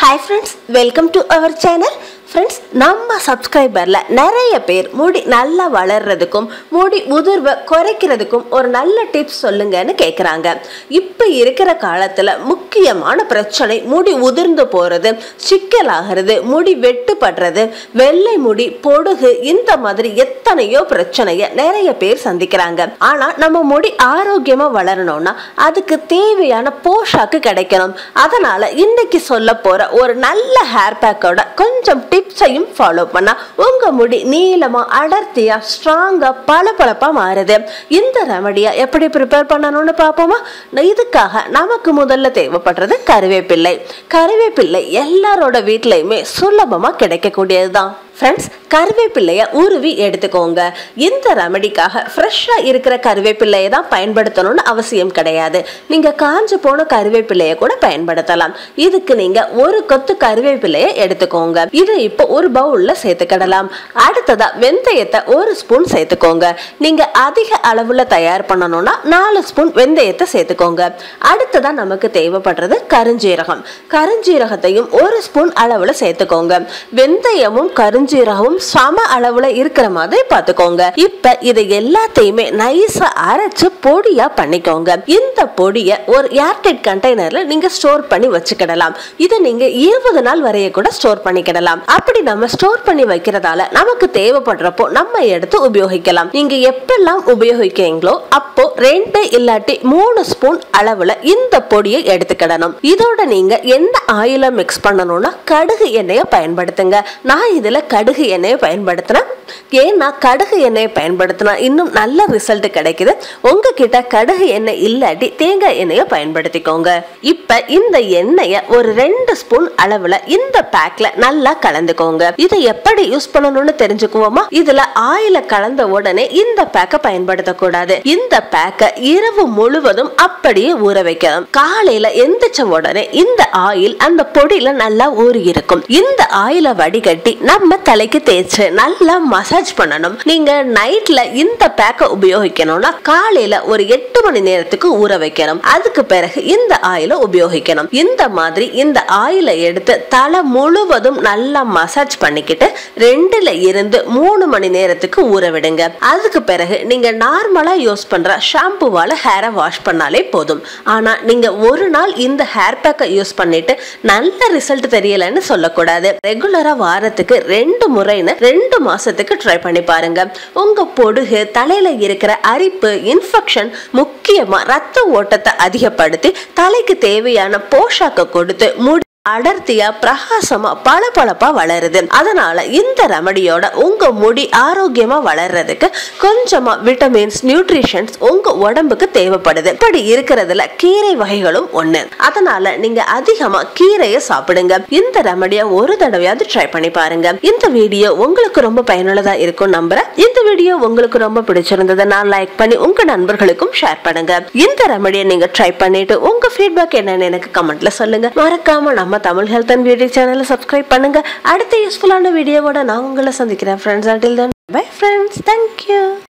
hi friends welcome to our channel friends நம்ம சப்ஸ்கிரைபரில் நிறைய பேர் முடி நல்லா வளர்றதுக்கும் முடி உதிர்வை குறைக்கிறதுக்கும் ஒரு நல்ல டிப்ஸ் சொல்லுங்கன்னு கேட்குறாங்க இப்போ இருக்கிற காலத்தில் முக்கியமான பிரச்சனை முடி உதிர்ந்து போகிறது சிக்கலாகிறது முடி வெட்டுப்படுறது வெள்ளை முடி பொடுகு இந்த மாதிரி எத்தனையோ பிரச்சனையை நிறைய பேர் சந்திக்கிறாங்க ஆனால் நம்ம முடி ஆரோக்கியமாக வளரணும்னா அதுக்கு தேவையான போஷாக்கு கிடைக்கணும் அதனால இன்னைக்கு சொல்ல போற ஒரு நல்ல ஹேர் பேக்கோட கொஞ்சம் டிப்ஸையும் ஃபாலோ பண்ணா உங்க முடி நீளமா அடர்த்தியா ஸ்ட்ராங்கா பளபளப்பா மாறுது இந்த ரெமடியை எப்படி ப்ரிப்பேர் பண்ணணும்னு பார்ப்போமா இதுக்காக நமக்கு முதல்ல தேவைப்படுறது கருவேப்பிள்ளை கருவேப்பிள்ளை எல்லாரோட வீட்லயுமே சுலபமா கிடைக்கக்கூடியதுதான் ஃப்ரெண்ட்ஸ் கருவேப்பிள்ளையை உருவி எடுத்துக்கோங்க இந்த ரெமடிக்காக ஃப்ரெஷ்ஷாக இருக்கிற கருவேப்பிள்ளையை தான் பயன்படுத்தணும்னு அவசியம் கிடையாது நீங்கள் காஞ்சு போன கருவேப்பிள்ளையை கூட பயன்படுத்தலாம் இதுக்கு நீங்கள் ஒரு கொத்து கருவேப்பிள்ளையை எடுத்துக்கோங்க இதை இப்போ ஒரு பவுலில் சேர்த்துக்கிடலாம் அடுத்ததா வெந்தயத்தை ஒரு ஸ்பூன் சேர்த்துக்கோங்க நீங்கள் அதிக அளவில் தயார் பண்ணணும்னா நாலு ஸ்பூன் வெந்தயத்தை சேர்த்துக்கோங்க அடுத்ததா நமக்கு தேவைப்படுறது கருஞ்சீரகம் கருஞ்சீரகத்தையும் ஒரு ஸ்பூன் அளவில் சேர்த்துக்கோங்க வெந்தயமும் கருஞ்சீரகமும் சம அளவுல இருக்கிற மாதிரி பார்த்துக்கோங்க இப்ப இதை எல்லாத்தையுமே நைஸா அரைச்சு பொடியா பண்ணிக்கோங்க இந்த பொடியை ஒரு ஏர்டைட் கண்டெய்னர்ல நீங்க ஸ்டோர் பண்ணி வச்சுக்கிடலாம் இதை நீங்க இருபது நாள் வரைய கூட ஸ்டோர் பண்ணிக்கிடலாம் அப்படி நம்ம ஸ்டோர் பண்ணி வைக்கிறதால நமக்கு தேவைப்படுறப்போ நம்ம எடுத்து உபயோகிக்கலாம் நீங்க எப்பெல்லாம் உபயோகிக்கிறீங்களோ அப்போ ரெண்டு இல்லாட்டி மூணு ஸ்பூன் அளவுல இந்த பொடியை எடுத்துக்கிடணும் இதோட நீங்க என்ன ஆயில மிக்ஸ் பண்ணணும்னா கடுகு எண்ணெயை பயன்படுத்துங்க நான் இதுல கடுகு எண்ணெயை பயன்படுத்தினேன் ஏன்னா கடுகு எண்ணெயை பயன்படுத்தினா இன்னும் நல்ல ரிசல்ட் கிடைக்குது உங்ககிட்ட கடுகு எண்ணெய் இல்லாட்டி தேங்காய் எண்ணெயை பயன்படுத்திக்கோங்க இப்ப இந்த எண்ணெயை ஒரு ரெண்டு ஸ்பூன் அளவுல இந்த பேக்ல நல்லா கலந்துக்கோங்க இதை எப்படி யூஸ் பண்ணணும்னு தெரிஞ்சுக்குவோமா இதுல ஆயில கலந்த உடனே இந்த பேக்கை பயன்படுத்தக்கூடாது இந்த பேக்கை இரவு முழுவதும் அப்படியே ஊற வைக்கணும் காலையில எந்திரிச்ச உடனே இந்த ஆயில் அந்த பொடியில நல்லா ஊறி இருக்கும் இந்த ஆயில வடிகட்டி நம்ம தலைக்கு தேய்ச்சு நல்லா மசாஜ் பண்ணணும் நீங்க நைட்ல இந்த பேக்கை உபயோகிக்கணும்னா காலையில ஒரு எட்டு மணி நேரத்துக்கு ஊற வைக்கணும் அதுக்கு பிறகு இந்த ஆயில உபயோகிக்கணும் இந்த மாதிரி இந்த ஆயில எடுத்து தலை முழுவதும் நல்லா மசாஜ் பண்ணிக்கிட்டு ரெண்டுல இருந்து மூணு மணி நேரத்துக்கு ஊற விடுங்க அதுக்கு பிறகு நீங்க நார்மலா யூஸ் பண்ற ஷாம்புவால ஹேரை வாஷ் பண்ணாலே போதும் ஆனா நீங்க ஒரு நாள் இந்த ஹேர் பேக்கை யூஸ் பண்ணிட்டு நல்ல ரிசல்ட் தெரியலன்னு சொல்லக்கூடாது ரெகுலரா வாரத்துக்கு ரெண்டு முறைன்னு ரெண்டு மாசத்துக்கு ட்ரை பண்ணி பாருங்க உங்க பொடுகு தலையில இருக்கிற அரிப்பு இன்ஃபெக்ஷன் முக்கியமா ரத்த ஓட்டத்தை அதிகப்படுத்தி தலைக்கு தேவையான போஷாக்க கொடுத்து முடி அடர்த்தியா பிரகாசமா பளபளப்பா வளருது அதனால இந்த ரெமடியோட உங்க முடி ஆரோக்கியமா வளர்றதுக்கு கொஞ்சமா விட்டமின்ஸ் நியூட்ரிஷன்ஸ் உங்க உடம்புக்கு தேவைப்படுது இப்படி இருக்கிறதுல கீரை வகைகளும் ஒண்ணு அதனால நீங்க அதிகமா கீரையை சாப்பிடுங்க இந்த ரெமடியை ஒரு தடவையாவது ட்ரை பண்ணி பாருங்க இந்த வீடியோ உங்களுக்கு ரொம்ப பயனுள்ளதா இருக்கும் நம்புறேன் இந்த வீடியோ உங்களுக்கு ரொம்ப பிடிச்சிருந்ததை நான் லைக் பண்ணி உங்க நண்பர்களுக்கும் ஷேர் பண்ணுங்க இந்த ரெமடியை நீங்க ட்ரை பண்ணிட்டு உங்க ஃபீட்பேக் என்னன்னு எனக்கு கமெண்ட்ல சொல்லுங்க மறக்காம நம்ம தமிழ் ஹெல்த் அண்ட் பியூட்டி சேனலை சப்ஸ்கிரைப் பண்ணுங்க அடுத்த யூஸ்ஃபுல்லான வீடியோவோட நான் உங்களை சந்திக்கிறேன் friends until then bye friends thank you